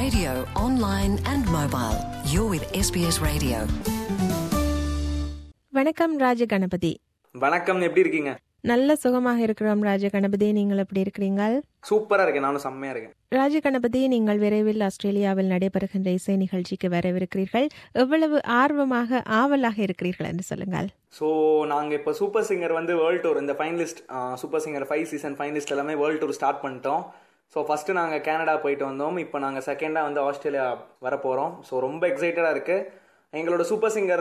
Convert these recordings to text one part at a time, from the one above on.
radio online and mobile. You're with SBS Radio. வணக்கம் ராஜ கணபதி வணக்கம் எப்படி இருக்கீங்க நல்ல சுகமாக இருக்கிறோம் ராஜ கணபதி நீங்கள் எப்படி இருக்கிறீங்க சூப்பரா இருக்கேன் நானும் செம்மையா இருக்கேன் ராஜ கணபதி நீங்கள் விரைவில் ஆஸ்திரேலியாவில் நடைபெறுகின்ற இசை நிகழ்ச்சிக்கு வரவிருக்கிறீர்கள் எவ்வளவு ஆர்வமாக ஆவலாக இருக்கிறீர்கள் என்று சொல்லுங்கள் ஸோ நாங்கள் இப்போ சூப்பர் சிங்கர் வந்து வேர்ல்ட் டூர் இந்த finalist super singer five season finalist எல்லாமே வேர்ல்ட் டூர் ஸ்டார்ட் பண்ணிட்டோம் ஸோ ஃபஸ்ட்டு நாங்கள் கனடா போயிட்டு வந்தோம் இப்போ நாங்கள் செகண்டாக வந்து ஆஸ்திரேலியா வரப்போகிறோம் ஸோ ரொம்ப எக்ஸைட்டடாக இருக்குது எங்களோட சூப்பர் சிங்கர்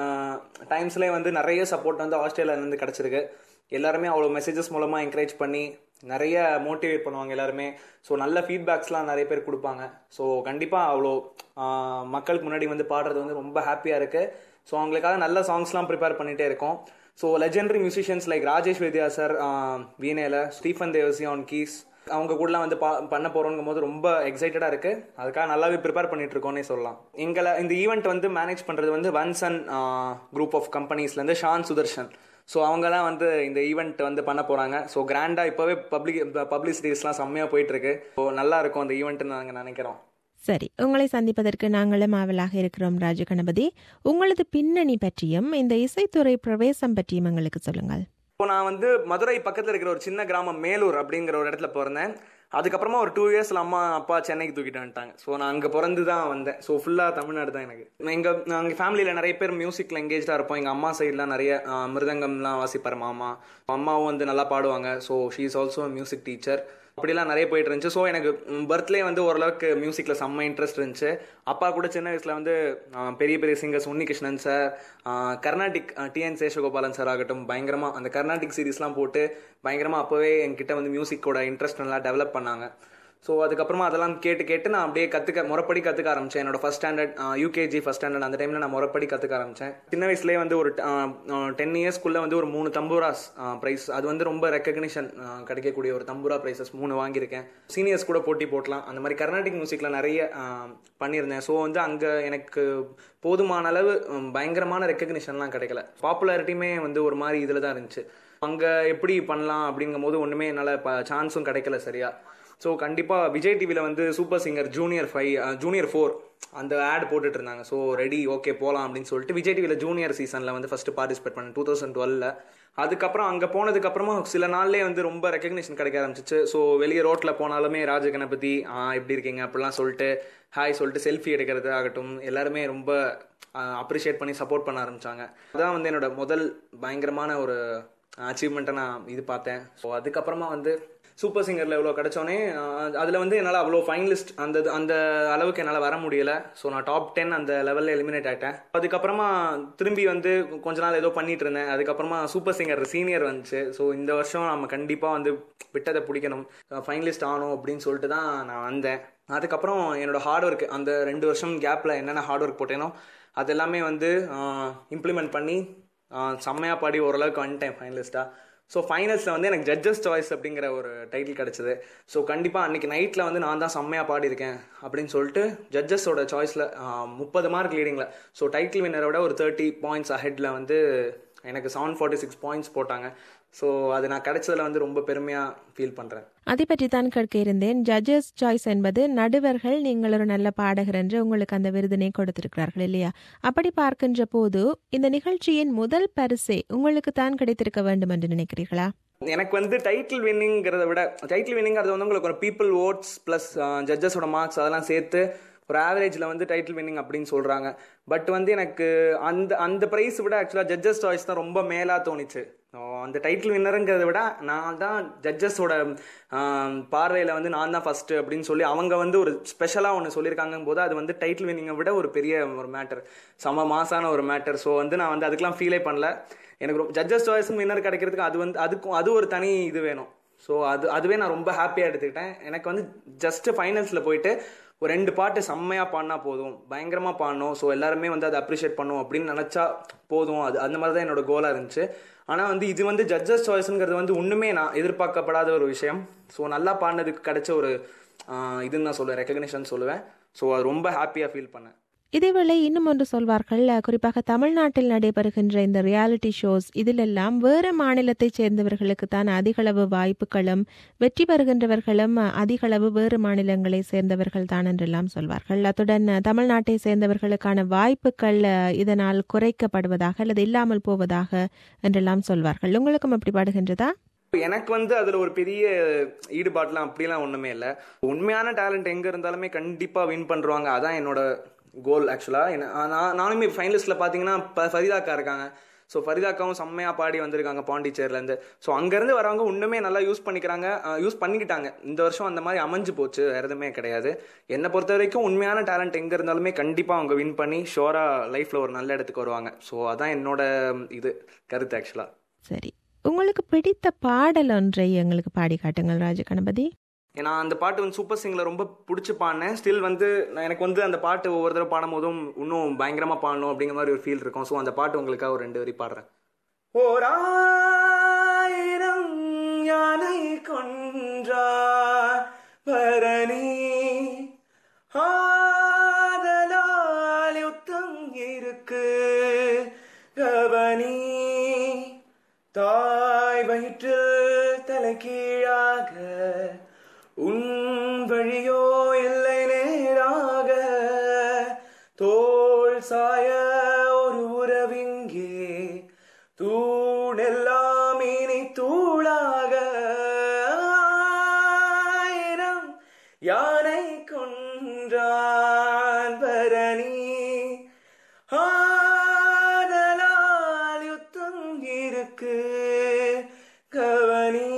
டைம்ஸ்லேயே வந்து நிறைய சப்போர்ட் வந்து ஆஸ்திரேலியாவிலேருந்து கிடச்சிருக்கு எல்லாருமே அவ்வளோ மெசேஜஸ் மூலமாக என்கரேஜ் பண்ணி நிறைய மோட்டிவேட் பண்ணுவாங்க எல்லாருமே ஸோ நல்ல ஃபீட்பேக்ஸ்லாம் நிறைய பேர் கொடுப்பாங்க ஸோ கண்டிப்பாக அவ்வளோ ஆஹ், மக்களுக்கு முன்னாடி வந்து பாடுறது வந்து ரொம்ப ஹாப்பியாக இருக்குது ஸோ அவங்களுக்காக நல்ல சாங்ஸ்லாம் ப்ரிப்பேர் பண்ணிகிட்டே இருக்கோம் so legendary musicians like Rajesh Vidya sir வீணேல ஸ்டீஃபன் தேவசி ஆன் கீஸ் அவங்க கூடலாம் வந்து பா பண்ண போகிறோங்கும் போது ரொம்ப எக்ஸைட்டடாக இருக்குது அதுக்காக நல்லாவே ப்ரிப்பேர் பண்ணிட்டு இருக்கோன்னே சொல்லலாம் எங்களை இந்த ஈவெண்ட் வந்து மேனேஜ் பண்ணுறது வந்து வன்சன் குரூப் ஆஃப் கம்பெனிஸ்லேருந்து ஷான் சுதர்ஷன் ஸோ அவங்க தான் வந்து இந்த ஈவெண்ட் வந்து பண்ண போகிறாங்க ஸோ கிராண்டாக இப்போவே பப்ளிக் பப்ளிசிட்டிஸ்லாம் செம்மையாக போயிட்டுருக்கு ஸோ நல்லா இருக்கும் அந்த ஈவெண்ட்னு நாங்கள் நினைக்கிறோம் சரி உங்களை சந்திப்பதற்கு நாங்களும் ஆவலாக இருக்கிறோம் ராஜ கணபதி உங்களது பின்னணி பற்றியும் இந்த இசைத்துறை பிரவேசம் பற்றியும் எங்களுக்கு சொல்லுங்கள் இப்போ நான் வந்து மதுரை பக்கத்தில் இருக்கிற ஒரு சின்ன கிராமம் மேலூர் அப்படிங்கிற ஒரு இடத்துல பிறந்தேன் அதுக்கப்புறமா ஒரு டூ இயர்ஸ்ல அம்மா அப்பா சென்னைக்கு தூக்கிட்டு வந்துட்டாங்க ஸோ நான் அங்கே பிறந்து தான் வந்தேன் ஸோ ஃபுல்லாக தமிழ்நாடு தான் எனக்கு எங்கள் எங்கள் ஃபேமிலியில் நிறைய பேர் மியூசிக்கில் எங்கேஜாக இருப்போம் எங்கள் அம்மா சைட்லாம் நிறைய ஆஹ், மிருதங்கம்லாம் வாசிப்பார் மாமா அம்மாவும் வந்து நல்லா பாடுவாங்க so she is also music teacher அப்படிலாம் நிறைய போயிட்டு இருந்துச்சு ஸோ எனக்கு பர்த்லேயே வந்து ஓரளவுக்கு மியூசிக்கில் செம்ம இன்ட்ரெஸ்ட் இருந்துச்சு அப்பா கூட சின்ன வயசில் வந்து ஆஹ், பெரிய பெரிய singers Unnikrishnan sir Carnatic TN Seshagopalan sir ஆகட்டும் பயங்கரமாக அந்த கர்நாடிக் சீரிஸ்லாம் போட்டு பயங்கரமாக அப்போவே என்கிட்ட வந்து மியூசிக்கோட இன்ட்ரெஸ்ட் நல்லா டெவலப் பண்ணாங்க ஸோ அதுக்கப்புறமா அதெல்லாம் கேட்டு கேட்டு நான் அப்படியே கற்றுக்க முறைப்படி கற்றுக்க ஆரம்பித்தேன் என்னோட first standard UKG first standard அந்த டைமில் நான் முறைப்படி கற்றுக்க ஆரம்பித்தேன் சின்ன வயசுலேயே வந்து ஒரு டென் இயர்ஸ்க்குள்ளே வந்து ஒரு மூணு தம்பூராஸ் ப்ரைஸ் அது வந்து ரொம்ப ரெக்கக்னிஷன் கிடைக்கக்கூடிய ஒரு தம்பூரா ப்ரைஸஸ் மூணு வாங்கியிருக்கேன் சீனியர்ஸ் கூட போட்டி போட்டலாம் அந்த மாதிரி கர்நாடிக் மியூசிக்கில் நிறைய ஆஹ், பண்ணியிருந்தேன் ஸோ வந்து அங்கே எனக்கு போதுமான அளவு உம், பயங்கரமான ரெக்கக்னிஷன்லாம் கிடைக்கல பாப்புலாரிட்டியுமே வந்து ஒரு மாதிரி இதில் தான் இருந்துச்சு அங்கே எப்படி பண்ணலாம் அப்படிங்கும் போது ஒன்றுமே என்னால் சான்ஸும் கிடைக்கல சரியா ஸோ கண்டிப்பாக விஜய் டிவியில் வந்து super singer junior five junior four அந்த ஆட் போட்டுட்டு இருந்தாங்க ஸோ ரெடி ஓகே போகலாம் அப்படின்னு சொல்லிட்டு விஜய் டிவியில் ஜூனியர் சீசனில் வந்து ஃபஸ்ட்டு பார்ட்டிசிபேட் பண்ணேன் டூ தௌசண்ட் டுவெலில் அதுக்கப்புறம் அங்கே போனதுக்கப்புறமா சில நாள்லேயே வந்து ரொம்ப ரெக்கக்னிஷன் கிடைக்க ஆரம்பிச்சிச்சு ஸோ வெளியே ரோட்டில் போனாலுமே ராஜ கணபதி ஆ எப்படி இருக்கீங்க அப்படிலாம் சொல்லிட்டு ஹாய் சொல்லிட்டு செல்ஃபி எடுக்கிறது ஆகட்டும் எல்லாருமே ரொம்ப அப்ரிஷியேட் பண்ணி சப்போர்ட் பண்ண ஆரம்பிச்சாங்க அதான் வந்து என்னோட முதல் பயங்கரமான ஒரு அச்சீவ்மெண்ட்டை நான் இது பார்த்தேன் ஸோ அதுக்கப்புறமா வந்து சூப்பர் சிங்கரில் இவ்வளோ கிடச்சோன்னே அதில் வந்து என்னால் அவ்வளோ ஃபைனலிஸ்ட் அந்த அந்த அளவுக்கு என்னால் வர முடியல ஸோ நான் டாப் டென் அந்த லெவலில் எலிமினேட் ஆகிட்டேன் அதுக்கப்புறமா திரும்பி வந்து கொஞ்ச நாள் ஏதோ பண்ணிட்டு இருந்தேன் அதுக்கப்புறமா சூப்பர் சிங்கர் சீனியர் வந்துச்சு ஸோ இந்த வருஷம் நம்ம கண்டிப்பாக வந்து விட்டதை பிடிக்கணும் ஃபைனலிஸ்ட் ஆகணும் அப்படின்னு சொல்லிட்டு தான் நான் வந்தேன் அதுக்கப்புறம் என்னோட ஹார்ட் ஒர்க் அந்த ரெண்டு வருஷம் கேப்பில் என்னென்ன ஹார்ட் ஒர்க் போட்டேனோ அது எல்லாமே வந்து இம்ப்ளிமெண்ட் பண்ணி செம்மையாக பாடி ஓரளவுக்கு வந்துட்டேன் ஃபைனலிஸ்ட்டாக ஸோ ஃபைனல்ஸில் வந்து எனக்கு ஜட்ஜஸ் சாய்ஸ் அப்படிங்கிற ஒரு டைட்டில் கிடச்சிது ஸோ கண்டிப்பாக அன்றைக்கி நைட்டில் வந்து நான் தான் செம்மையாக பாடியிருக்கேன் அப்படின்னு சொல்லிட்டு ஜட்ஜஸோட சாய்ஸில் முப்பது மார்க் லீடிங்கில் ஸோ டைட்டில் வின்னரை விட ஒரு தேர்ட்டி பாயிண்ட்ஸ் அஹெட்டில் வந்து எனக்கு செவன் ஃபார்ட்டி சிக்ஸ் பாயிண்ட்ஸ் போட்டாங்க ஸோ அது நான் கிடைச்சதுல வந்து ரொம்ப பெருமையாக ஃபீல் பண்ணுறேன் அதை பற்றி தான் கேட்க இருந்தேன் ஜட்ஜஸ் சாய்ஸ் என்பது நடுவர்கள் நீங்கள் ஒரு நல்ல பாடகர் என்று உங்களுக்கு அந்த விருதினை கொடுத்திருக்கிறார்கள் இல்லையா அப்படி பார்க்கின்ற போது இந்த நிகழ்ச்சியின் முதல் பரிசே உங்களுக்கு தான் கிடைத்திருக்க வேண்டும் என்று நினைக்கிறீர்களா எனக்கு வந்து டைட்டில் வின்னிங்கிறத விட டைட்டில் வின்னிங்கிறது வந்து உங்களுக்கு ஒரு பீப்புள் ஓட்ஸ் ப்ளஸ் ஜட்ஜஸோட மார்க்ஸ் அதெல்லாம் சேர்த்து ஒரு ஆவரேஜில் வந்து டைட்டில் வின்னிங் அப்படின்னு சொல்கிறாங்க பட் வந்து எனக்கு அந்த அந்த ப்ரைஸ் விட ஆக்சுவலாக ஜட்ஜஸ் சாய்ஸ் தான் ரொம்ப மேலாக தோணுச்சு அந்த டைட்டில் வின்னருங்கிறத விட நான் தான் ஜட்ஜஸோட பார்வையில் வந்து நான் தான் ஃபஸ்ட்டு அப்படின்னு சொல்லி அவங்க வந்து ஒரு ஸ்பெஷலாக ஒன்று சொல்லியிருக்காங்க போது அது வந்து டைட்டில் வின்னிங்கை விட ஒரு பெரிய ஒரு மேட்டர் செம மாசான ஒரு மேட்டர் ஸோ வந்து நான் வந்து அதுக்கெலாம் ஃபீலே பண்ணல எனக்கு ரொம்ப ஜட்ஜஸ் சாய்ஸும் வின்னர் கிடைக்கிறதுக்கு அது வந்து அதுக்கும் அது ஒரு தனி இது வேணும் ஸோ அது அதுவே நான் ரொம்ப ஹாப்பியாக எடுத்துக்கிட்டேன் எனக்கு வந்து ஜஸ்ட்டு ஃபைனல்ஸில் போயிட்டு ஒரு ரெண்டு பாட்டு செம்மையாக பாடினா போதும் பயங்கரமாக பாடணும் ஸோ எல்லாருமே வந்து அதை அப்ரிஷியேட் பண்ணும் அப்படின்னு நினச்சா போதும் அது அந்த மாதிரி தான் என்னோட கோலாக இருந்துச்சு ஆனால் வந்து இது வந்து ஜட்ஜஸ் சாய்ஸுங்கிறது வந்து ஒன்றுமே நான் எதிர்பார்க்கப்படாத ஒரு விஷயம் ஸோ நல்லா பாடினதுக்கு கிடைச்ச ஒரு ஆஹ், இதுன்னு நான் சொல்லுவேன் ரெக்கக்னிஷன் சொல்லுவேன் ஸோ அது ரொம்ப ஹாப்பியாக ஃபீல் பண்ணேன் இதேவேளை இன்னும் ஒன்று சொல்வார்கள் அஹ், குறிப்பாக தமிழ்நாட்டில் நடைபெறுகின்ற இந்த ரியாலிட்டி ஷோஸ் இதிலெல்லாம் வேறு மாநிலத்தைச் சேர்ந்தவர்களுக்கு தான் அதிகளவு வாய்ப்புகளும் வெற்றி பெறுகின்றவர்களும் அஹ், அதிகளவு வேறு மாநிலங்களை சேர்ந்தவர்கள் தான் என்றெல்லாம் சொல்வார்கள் அத்துடன் அஹ், தமிழ்நாட்டை சேர்ந்தவர்களுக்கான வாய்ப்புகள் அஹ், இதனால் குறைக்கப்படுவதாக அல்லது இல்லாமல் போவதாக என்றெல்லாம் சொல்வார்கள் உங்களுக்கும் அப்படி படுகின்றதா எனக்கு வந்து அதுல ஒரு பெரிய ஈடுபாடுலாம் அப்படிலாம் ஒண்ணுமே இல்ல உண்மையான டேலண்ட் எங்க இருந்தாலுமே கண்டிப்பா வின் பண்றாங்க அதான் என்னோட கோல் ஆக்சுவலா நான் நானுமே ஃபைனலிஸ்ட்ல பாத்தீங்கன்னா ப- ஃபரிதாக்கா இருக்காங்க ஸோ ஃபரிதாக்காவும் செம்மையா பாடி வந்திருக்காங்க பாண்டிச்சேரில இருந்து ஸோ அங்கிருந்து வரவங்க இன்னுமே நல்லா யூஸ் பண்ணிக்கிறாங்க யூஸ் பண்ணிக்கிட்டாங்க இந்த வருஷம் அந்த மாதிரி அமைஞ்சு போச்சு வேற எதுவுமே கிடையாது என்னை பொறுத்த வரைக்கும் உண்மையான டேலண்ட் எங்க இருந்தாலுமே கண்டிப்பா அவங்க வின் பண்ணி ஷோரா லைஃப்ல ஒரு நல்ல இடத்துக்கு வருவாங்க ஸோ அதான் என்னோட இது கருத்து ஆக்சுவலா சரி உங்களுக்கு பிடித்த பாடல் ஒன்றை எங்களுக்கு பாடி காட்டுங்கள் ராஜ கணபதி ஏன்னா அந்த பாட்டு வந்து சூப்பர் சிங்கர்ல ரொம்ப பிடிச்சி பாடினேன் ஸ்டில் வந்து நான் எனக்கு வந்து அந்த பாட்டு ஒவ்வொரு தடவை பாடும் போதும் இன்னும் பயங்கரமா பாடணும் அப்படிங்கிற மாதிரி ஒரு ஃபீல் இருக்கும் ஸோ அந்த பாட்டு உங்களுக்காக ஒரு ரெண்டு வரி பாடுறேன் ஓர் ஆயிரம் யானை கொன்றா பரணி ஆதலால் யுத்தம் இருக்கு கவனி தாய் வயிற்றில் தலைகீழாக உன் வழியோ இல்லை நேராக தோள் சாய ஒரு உறவிங்கே தூணெல்லாம் இனி தூளாக ஆயிரம் யானை கொன்றான் பரணி ஆதலால் யுத்தம் இருக்கு கவனி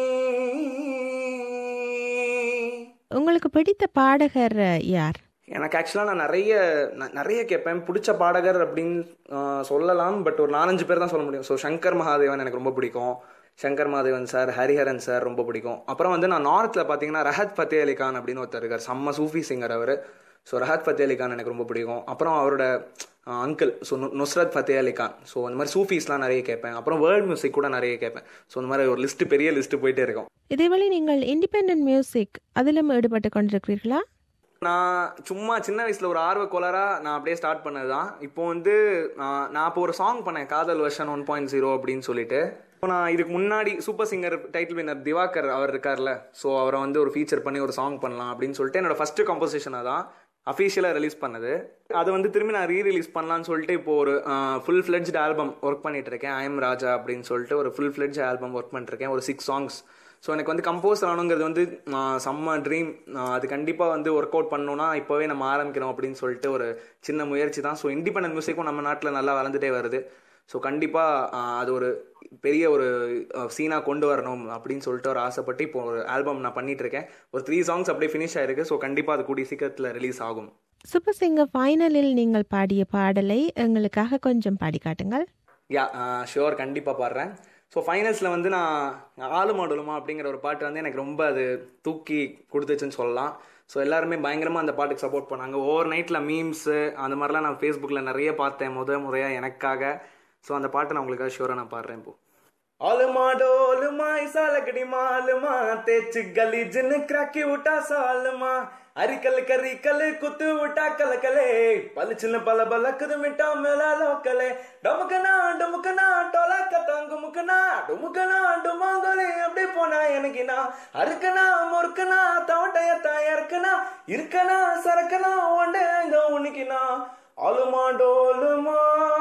உங்களுக்கு பிடித்த பாடகர் யார் எனக்கு ஆக்சுவலாக நான் நிறைய நான் நிறைய கேட்பேன் பிடிச்ச பாடகர் அப்படின்னு ஆஹ், சொல்லலாம் பட் ஒரு நாலஞ்சு பேர் தான் சொல்ல முடியும் ஸோ சங்கர் மகாதேவன் எனக்கு ரொம்ப பிடிக்கும் சங்கர் மகாதேவன் சார் ஹரிஹரன் சார் ரொம்ப பிடிக்கும் அப்புறம் வந்து நான் நார்த்தில் பார்த்தீங்கன்னா ரஹத் ஃபத்தே அலி கான் அப்படின்னு ஒருத்தர் இருக்கார் செம்ம சூஃபி சிங்கர் அவர் ஸோ ரஹத் ஃபத்தே அலி கான் எனக்கு ரொம்ப பிடிக்கும் அப்புறம் அவரோட uncle so Nusrat Fateh Ali Khan so அந்த மாதிரி சூஃபீஸ்லாம் நிறைய கேட்பேன் அப்புறம் வேர்ல்ட் மியூசிக் கூட நிறைய கேட்பேன் ஸோ இந்த மாதிரி ஒரு லிஸ்ட் பெரிய லிஸ்ட் போயிட்டே இருக்கும் இதேவேளை நீங்கள் இண்டிபெண்டன்ட் மியூசிக் அதிலும் ஈடுபட்டு கொண்டிருக்கிறீர்களா நான் சும்மா சின்ன வயசுல ஒரு ஆர்வ கோளாரா நான் அப்படியே ஸ்டார்ட் பண்ணது தான் இப்போ வந்து நான் நான் இப்போ ஒரு சாங் பண்ணேன் காதல் வெர்ஷன் ஒன் பாயிண்ட் ஜீரோ அப்படின்னு சொல்லிட்டு இப்போ நான் இதுக்கு முன்னாடி super singer title winner Diwakar அவர் இருக்கார்ல ஸோ அவரை வந்து ஒரு ஃபீச்சர் பண்ணி ஒரு சாங் பண்ணலாம் அப்படின்னு சொல்லிட்டு என்னோட ஃபர்ஸ்ட் கம்போசிஷனாக தான் அஃபீஷியலாக ரிலீஸ் பண்ணது அது வந்து திரும்பி நான் ரீ ரிலீஸ் பண்ணலாம்னு சொல்லிட்டு இப்போ ஒரு ஃபுல் ஃப்ளெட்ஜ் ஆல்பம் ஒர்க் பண்ணிட்டு இருக்கேன் ஐ எம் ராஜா அப்படின்னு சொல்லிட்டு ஒரு ஃபுல் ஃப்ளெட்ஜ் ஆல்பம் ஒர்க் பண்ணிருக்கேன் ஒரு சிக்ஸ் சாங்ஸ் ஸோ எனக்கு வந்து கம்போஸ் ஆகணுங்கிறது வந்து ஆஹ், செம்ம ட்ரீம் அது கண்டிப்பாக வந்து ஒர்க் அவுட் பண்ணணும்னா இப்போவே நம்ம ஆரம்பிக்கிறோம் அப்படின்னு சொல்லிட்டு ஒரு சின்ன முயற்சி தான் ஸோ இண்டிபெண்டன்ட் மியூசிக்கும் நம்ம நாட்டில் நல்லா வளர்ந்துட்டே வருது ஸோ கண்டிப்பாக அது ஒரு பெரிய ஒரு சீனாக கொண்டு வரணும் அப்படின்னு சொல்லிட்டு ஒரு ஆசைப்பட்டு இப்போ ஒரு ஆல்பம் நான் பண்ணிட்டு இருக்கேன் ஒரு த்ரீ சாங்ஸ் அப்படியே ஃபினிஷ் ஆயிருக்கு ஸோ கண்டிப்பாக அது கூடிய சீக்கிரத்தில் ரிலீஸ் ஆகும் சூப்பர் சிங்கர் ஃபைனலில் நீங்கள் பாடிய பாடலை எங்களுக்காக கொஞ்சம் பாடி காட்டுங்கள் யா ஷுவர் கண்டிப்பாக பாடுறேன் ஸோ ஃபைனல்ஸில் வந்து நான் ஆளு மாடுலுமா அப்படிங்கிற ஒரு பாட்டு வந்து எனக்கு ரொம்ப அது தூக்கி கொடுத்துச்சுன்னு சொல்லலாம் ஸோ எல்லாருமே பயங்கரமாக அந்த பாட்டுக்கு சப்போர்ட் பண்ணாங்க ஓவர் நைட்டில் மீம்ஸு அந்த மாதிரிலாம் நான் ஃபேஸ்புக்கில் நிறைய பார்த்தேன் முத முறையாக எனக்காக ஸோ அந்த பாட்டை நான் உங்களுக்காக ஷுவராக நான் பாடுறேன் இப்போ ஆலுமா டோலுமா இசாலக்கடி மாலுமா தேச்சு கலீஜுன்னு கிராக்கி விட்டா சாலுமா அரிக்கல் கரிக்கல் குத்து விட்டா கலக்கலே பளிச்சுன்னு பல பலக்குது மிட்டா மேல லோக்கலே டமுக்கனா டமுக்கனா டோலாக்க தாங்கு முக்கனா டுமுக்கனா டுமாங்கோலே எப்படி போனா எனக்கு நான் அறுக்கனா முறுக்கனா தவட்டைய தாயறுக்கனா இருக்கனா சரக்கனா ஒண்டே இந்த உன்னிக்கினா ஆலுமா டோலுமா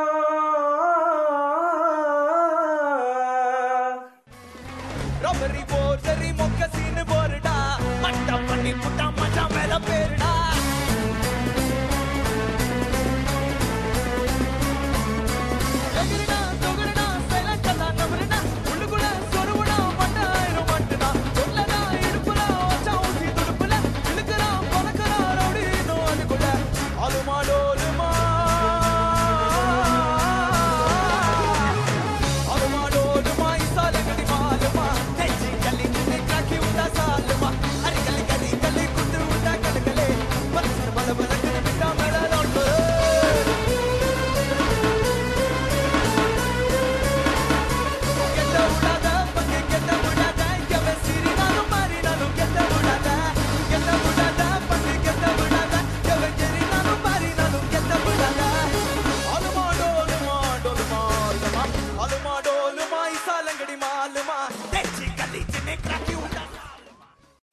ரப்பரி போர் சரி மொக்க சீனு போருடா மட்டம் பண்ணி புட்டா மச்சான் மேல பேருடா எகிரினா, தொகுடுனா, silent ஆ தான் நவருனா, உள்ளுக்குள்ள சொருவுனா, மண்டாயிரம் மட்டுனா. சொல்லனா, இடுப்புல, வச்சா ஊசி துடுப்புல, இழுக்குறா, பறக்குறா, ரவுடி இன்னும் அதுக்குள்ள. ஆலுமா, டோலுமா.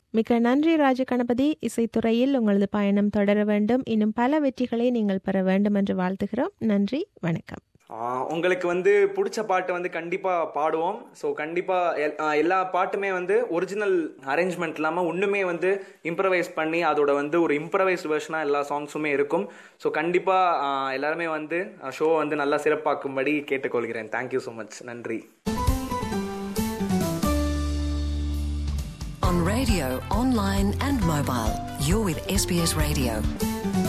மிக்க நன்றி ராஜ கணபதி இசைத்துறையில் உங்களது பயணம் தொடர வேண்டும் இன்னும் பல வெற்றிகளை நீங்கள் பெற வேண்டும் என்று வாழ்த்துகிறோம் நன்றி வணக்கம் ஆஹ் உங்களுக்கு வந்து பிடிச்ச பாட்டு வந்து கண்டிப்பா பாடுவோம் ஸோ கண்டிப்பா எல்- ஆஹ் எல்லா பாட்டுமே வந்து ஒரிஜினல் அரேஞ்ச்மெண்ட் இல்லாம ஒண்ணுமே வந்து இம்ப்ரவைஸ் பண்ணி அதோட வந்து ஒரு இம்ப்ரவைஸ்ட் வெர்ஷனா எல்லா சாங்ஸுமே இருக்கும் ஸோ கண்டிப்பா ஆஹ் எல்லாருமே வந்து ஷோ வந்து நல்லா சிறப்பாக்கும்படி கேட்டுக்கொள்கிறேன் தேங்க்யூ ஸோ மச் நன்றி On radio, online, and mobile, you're with SBS Radio.